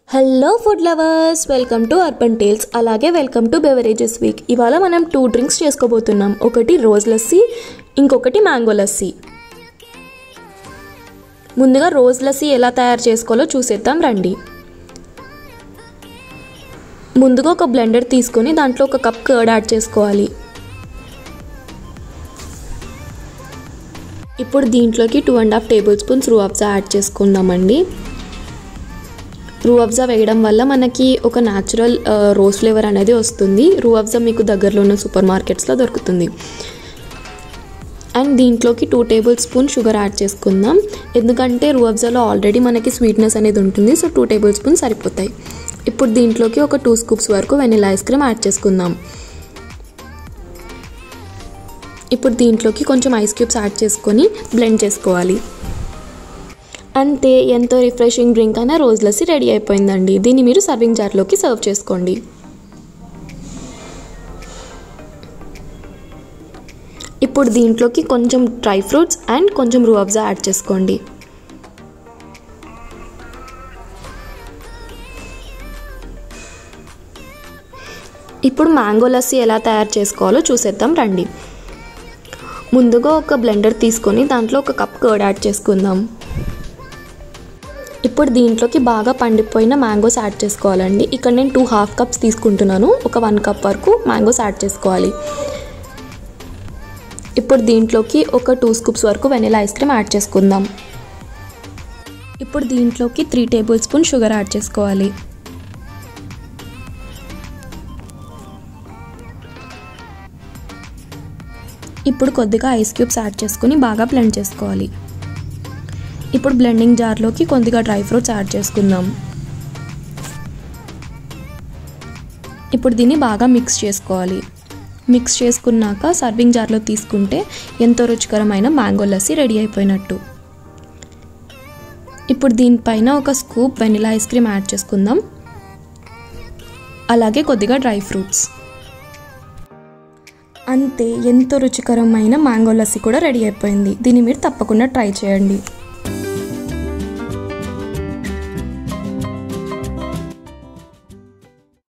hello food lovers welcome to Urban Tales అలాగే welcome to beverages week ఇవాళ మనం two drinks చేసుకోబోతున్నాం ఒకటి రోజ్ లస్సీ ఇంకొకటి మ్యాంగో లస్సీ ముందుగా రోజ్ లస్సీ ఎలా తయారు చేసుకోవాలో చూసేద్దాం రండి ముందుగా ఒక బ్లెండర్ తీసుకొని దాంట్లో ఒక కప్ కర్డ్ యాడ్ చేసుకోవాలి ఇప్పుడు దీంట్లోకి two and half table spoons Rooh Afza add చేసుకుందామండి రూ అఫ్జా వేయడం వల్ల మనకి ఒక న్యాచురల్ రోజ్ ఫ్లేవర్ అనేది వస్తుంది రూ అఫ్జా మీకు దగ్గరలో ఉన్న సూపర్ మార్కెట్స్లో దొరుకుతుంది అండ్ దీంట్లోకి two table spoon sugar add చేసుకుందాం ఎందుకంటే రూ అఫ్జాలో ఆల్రెడీ మనకి స్వీట్నెస్ అనేది ఉంటుంది సో టూ టేబుల్ స్పూన్ సరిపోతాయి ఇప్పుడు దీంట్లోకి ఒక టూ స్కూప్స్ వరకు వెనిలా ఐస్ క్రీమ్ యాడ్ చేసుకుందాం ఇప్పుడు దీంట్లోకి కొంచెం ఐస్ క్యూబ్స్ యాడ్ చేసుకొని బ్లెండ్ చేసుకోవాలి అంతే ఎంతో రిఫ్రెషింగ్ డ్రింక్ అయినా రోజ్ లస్సీ రెడీ అయిపోయిందండి దీన్ని మీరు సర్వింగ్ జార్లోకి సర్వ్ చేసుకోండి ఇప్పుడు దీంట్లోకి కొంచెం డ్రై ఫ్రూట్స్ అండ్ కొంచెం రూఅబ్జా యాడ్ చేసుకోండి ఇప్పుడు మ్యాంగో లస్సీ ఎలా తయారు చేసుకోవాలో చూసేద్దాం రండి ముందుగా ఒక బ్లెండర్ తీసుకొని దాంట్లో ఒక కప్ కర్డ్ యాడ్ చేసుకుందాం ఇప్పుడు దీంట్లోకి బాగా పండిపోయిన మ్యాంగోస్ యాడ్ చేసుకోవాలండి ఇక్కడ నేను టూ హాఫ్ కప్స్ తీసుకుంటున్నాను ఒక వన్ కప్ వరకు మ్యాంగోస్ యాడ్ చేసుకోవాలి ఇప్పుడు దీంట్లోకి ఒక టూ స్కూప్స్ వరకు వెనిలా ఐస్ క్రీమ్ యాడ్ చేసుకుందాం ఇప్పుడు దీంట్లోకి three table spoon sugar add చేసుకోవాలి ఇప్పుడు కొద్దిగా ఐస్ క్యూబ్స్ యాడ్ చేసుకుని బాగా బ్లెండ్ చేసుకోవాలి ఇప్పుడు బ్లెండింగ్ జార్లోకి కొద్దిగా డ్రై ఫ్రూట్స్ యాడ్ చేసుకుందాం ఇప్పుడు దీన్ని బాగా మిక్స్ చేసుకోవాలి మిక్స్ చేసుకున్నాక సర్వింగ్ జార్లో తీసుకుంటే ఎంతో రుచికరమైన మ్యాంగో లస్సీ రెడీ అయిపోయినట్టు ఇప్పుడు దీనిపైన ఒక scoop vanilla ice cream add చేసుకుందాం అలాగే కొద్దిగా డ్రై ఫ్రూట్స్ అంతే ఎంతో రుచికరమైన మ్యాంగో లస్సీ కూడా రెడీ అయిపోయింది దీన్ని మీరు తప్పకుండా ట్రై చేయండి